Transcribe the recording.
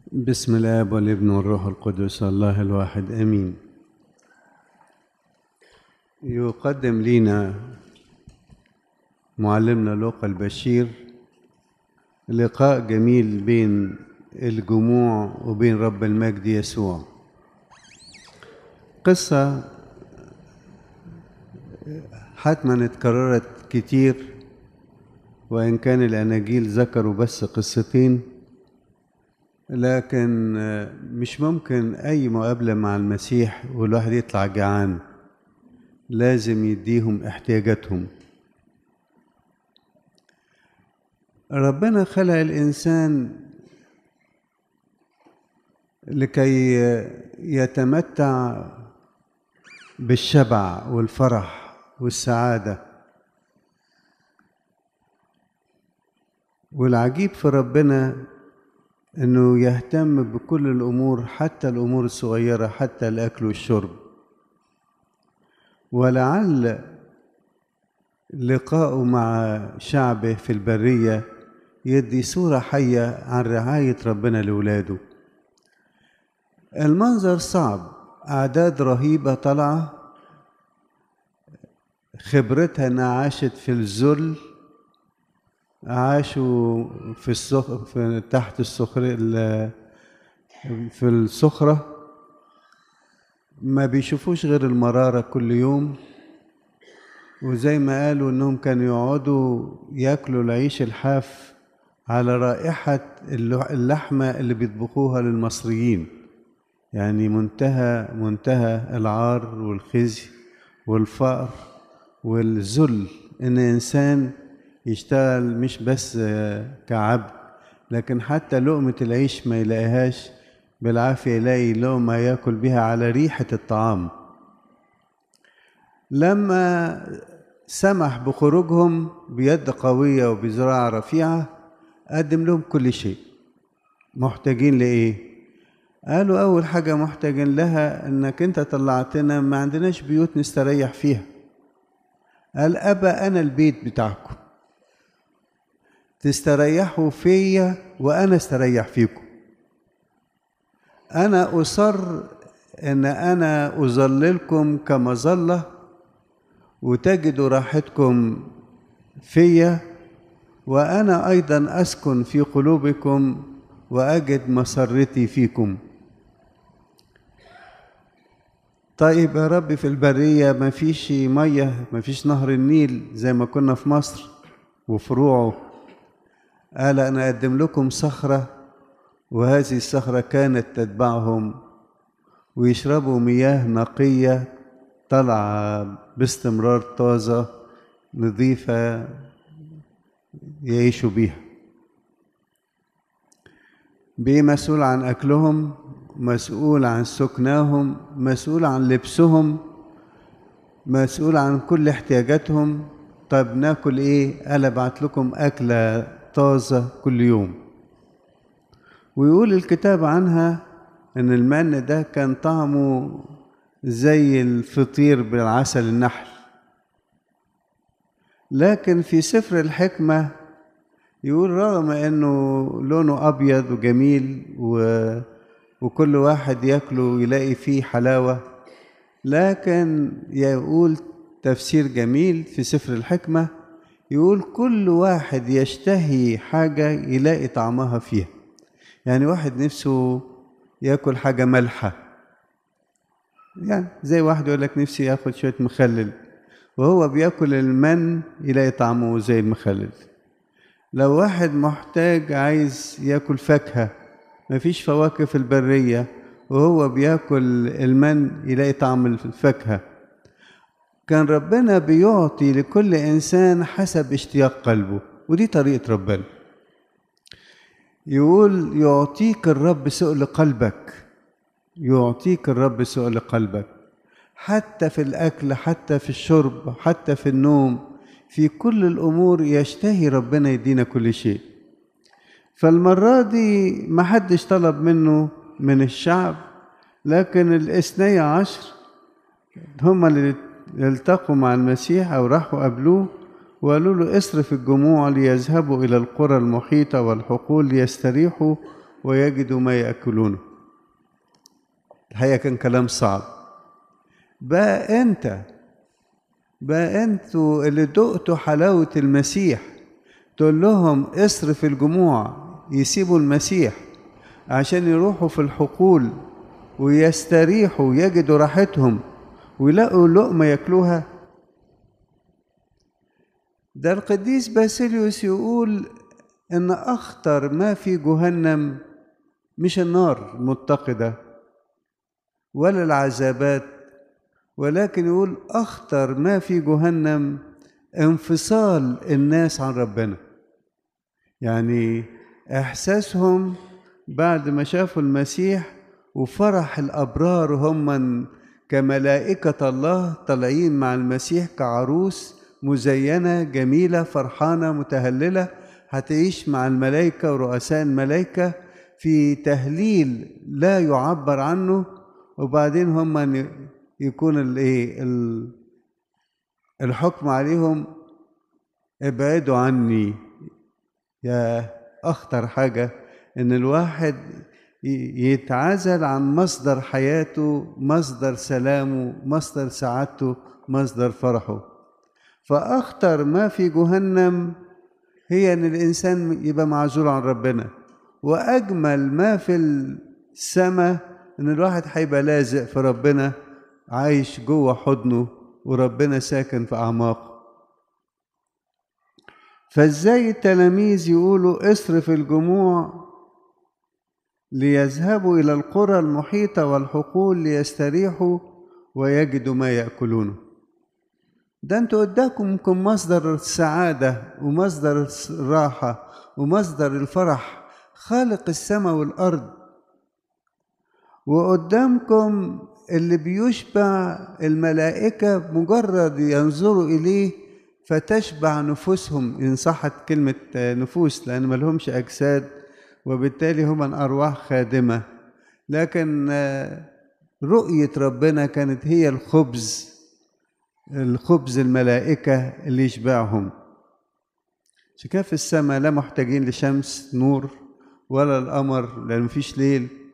بسم الاب والابن والروح القدس الله الواحد امين يقدم لنا معلمنا لوقا البشير لقاء جميل بين الجموع وبين رب المجد يسوع قصة حتما اتكررت كتير وإن كان الأناجيل ذكروا بس قصتين لكن مش ممكن أي مقابلة مع المسيح والواحد يطلع جعان لازم يديهم احتياجاتهم ربنا خلق الإنسان لكي يتمتع بالشبع والفرح والسعادة والعجيب في ربنا انه يهتم بكل الامور حتى الامور الصغيره حتى الاكل والشرب ولعل لقاؤه مع شعبه في البريه يدي صوره حيه عن رعايه ربنا لاولاده المنظر صعب اعداد رهيبه طالعه خبرتها انها عاشت في الذل عاشوا في الصخ... في تحت الصخر في الصخرة ما بيشوفوش غير المرارة كل يوم وزي ما قالوا انهم كانوا يقعدوا ياكلوا العيش الحاف على رائحة اللحمة اللي بيطبخوها للمصريين يعني منتهى منتهى العار والخزي والفقر والذل ان انسان يشتغل مش بس كعبد لكن حتى لقمة العيش ما يلاقيهاش بالعافية يلاقي لقمة ياكل بها على ريحة الطعام لما سمح بخروجهم بيد قوية وبزراعة رفيعة قدم لهم كل شيء محتاجين لإيه؟ قالوا أول حاجة محتاجين لها إنك أنت طلعتنا ما عندناش بيوت نستريح فيها قال أبا أنا البيت بتاعكم تستريحوا فيا وانا استريح فيكم انا اصر ان انا اظللكم كمظله وتجدوا راحتكم فيا وانا ايضا اسكن في قلوبكم واجد مسرتي فيكم طيب يا رب في البريه ما فيش ميه ما فيش نهر النيل زي ما كنا في مصر وفروعه قال أنا أقدم لكم صخرة وهذه الصخرة كانت تتبعهم ويشربوا مياه نقية طالعة باستمرار طازة نظيفة يعيشوا بيها بيه مسؤول عن أكلهم مسؤول عن سكناهم مسؤول عن لبسهم مسؤول عن كل احتياجاتهم طب ناكل ايه قال ابعت لكم اكله طازة كل يوم ويقول الكتاب عنها ان المن ده كان طعمه زي الفطير بالعسل النحل لكن في سفر الحكمة يقول رغم انه لونه ابيض وجميل و... وكل واحد ياكله يلاقي فيه حلاوة لكن يقول تفسير جميل في سفر الحكمه يقول كل واحد يشتهي حاجة يلاقي طعمها فيها يعني واحد نفسه ياكل حاجة مالحة يعني زي واحد يقول لك نفسي ياخد شوية مخلل وهو بياكل المن يلاقي طعمه زي المخلل لو واحد محتاج عايز ياكل فاكهة مفيش فواكه في البرية وهو بياكل المن يلاقي طعم الفاكهه كان ربنا بيعطي لكل انسان حسب اشتياق قلبه ودي طريقه ربنا يقول يعطيك الرب سؤل قلبك يعطيك الرب سؤل قلبك حتى في الاكل حتى في الشرب حتى في النوم في كل الامور يشتهي ربنا يدينا كل شيء فالمره دي ما حدش طلب منه من الشعب لكن الاثني عشر هم اللي التقوا مع المسيح أو راحوا قابلوه وقالوا له اصرف الجموع ليذهبوا إلى القرى المحيطة والحقول ليستريحوا ويجدوا ما يأكلونه الحقيقة كان كلام صعب بقى أنت بقى أنتوا اللي دقتوا حلاوة المسيح تقول لهم اصرف الجموع يسيبوا المسيح عشان يروحوا في الحقول ويستريحوا يجدوا راحتهم ويلاقوا لقمة ياكلوها ده القديس باسيليوس يقول ان اخطر ما في جهنم مش النار المتقده ولا العذابات ولكن يقول اخطر ما في جهنم انفصال الناس عن ربنا يعني احساسهم بعد ما شافوا المسيح وفرح الابرار هم كملائكه الله طالعين مع المسيح كعروس مزينه جميله فرحانه متهلله هتعيش مع الملائكه ورؤساء الملائكه في تهليل لا يعبر عنه وبعدين هم يكون الايه الحكم عليهم ابعدوا عني يا اخطر حاجه ان الواحد يتعزل عن مصدر حياته مصدر سلامه مصدر سعادته مصدر فرحه فاخطر ما في جهنم هي ان الانسان يبقى معزول عن ربنا واجمل ما في السماء ان الواحد هيبقى لازق في ربنا عايش جوه حضنه وربنا ساكن في اعماقه فازاي التلاميذ يقولوا اصرف الجموع ليذهبوا الى القرى المحيطه والحقول ليستريحوا ويجدوا ما ياكلونه ده انتوا قدامكم مصدر السعاده ومصدر الراحه ومصدر الفرح خالق السماء والارض وقدامكم اللي بيشبع الملائكه مجرد ينظروا اليه فتشبع نفوسهم ان صحت كلمه نفوس لان ما لهمش اجساد وبالتالي هم ارواح خادمه لكن رؤيه ربنا كانت هي الخبز الخبز الملائكه اللي يشبعهم عشان كده في السماء لا محتاجين لشمس نور ولا القمر لان مفيش ليل